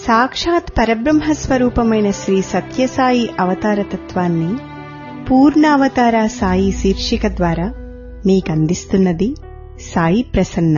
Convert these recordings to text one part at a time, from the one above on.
సాక్షాత్ పరబ్రహ్మ స్వరూపమైన శ్రీ సత్యసాయి అవతారతత్వాన్ని పూర్ణావతార సాయి శీర్షిక ద్వారా మీకందిస్తున్నది సాయి ప్రసన్న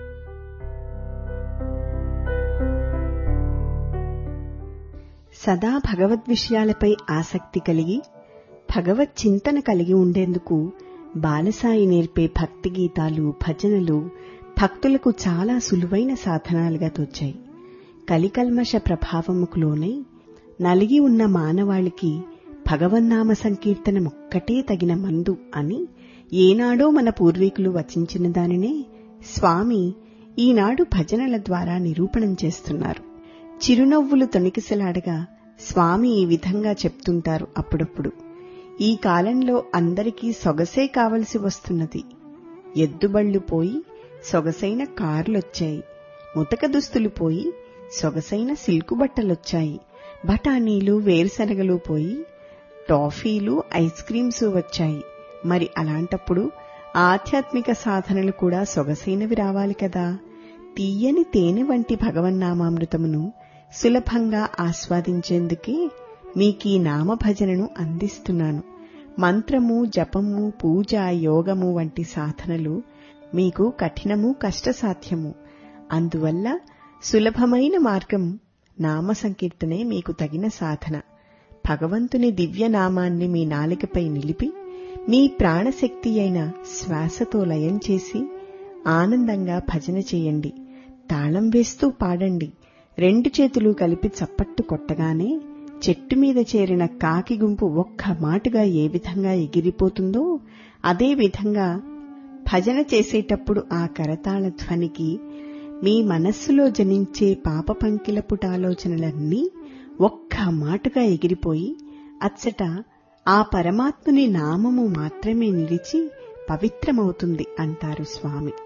సదా భగవద్ విషయాలపై ఆసక్తి కలిగి భగవత్ చింతన కలిగి ఉండేందుకు బాలసాయి నేర్పే భక్తి గీతాలు భజనలు భక్తులకు చాలా సులువైన సాధనాలుగా తోచాయి కలికల్మష ప్రభావముకు లోనై నలిగి ఉన్న మానవాళికి భగవన్నామ సంకీర్తనమొక్కటే తగిన మందు అని ఏనాడో మన పూర్వీకులు వచించిన దానినే స్వామి ఈనాడు భజనల ద్వారా నిరూపణం చేస్తున్నారు చిరునవ్వులు తొణికిసలాడగా స్వామి ఈ విధంగా చెప్తుంటారు అప్పుడప్పుడు ఈ కాలంలో అందరికీ సొగసే కావలసి వస్తున్నది ఎద్దుబళ్లు పోయి సొగసైన కార్లొచ్చాయి ముతక దుస్తులు పోయి సొగసైన సిల్కు బట్టలొచ్చాయి బఠానీలు వేరుశనగలు పోయి టాఫీలు ఐస్ క్రీమ్స్ వచ్చాయి మరి అలాంటప్పుడు ఆధ్యాత్మిక సాధనలు కూడా సొగసైనవి రావాలి కదా తీయని తేనె వంటి భగవన్నామామృతమును సులభంగా ఆస్వాదించేందుకే మీకీ నామభజనను అందిస్తున్నాను మంత్రము జపము పూజ యోగము వంటి సాధనలు మీకు కఠినము కష్టసాధ్యము అందువల్ల సులభమైన మార్గం నామ సంకీర్తనే మీకు తగిన సాధన భగవంతుని దివ్యనామాన్ని మీ నాలికపై నిలిపి మీ ప్రాణశక్తి అయిన శ్వాసతో లయం చేసి ఆనందంగా భజన చేయండి తాళం వేస్తూ పాడండి రెండు చేతులు కలిపి చప్పట్టు కొట్టగానే చెట్టు మీద చేరిన కాకి గుంపు ఒక్క మాటుగా ఏ విధంగా ఎగిరిపోతుందో అదే విధంగా భజన చేసేటప్పుడు ఆ కరతాళ ధ్వనికి మీ మనస్సులో జనించే పాప పంకిల పుటాలోచనలన్నీ ఒక్క మాటుగా ఎగిరిపోయి అచ్చట ఆ పరమాత్ముని నామము మాత్రమే నిలిచి పవిత్రమవుతుంది అంటారు స్వామి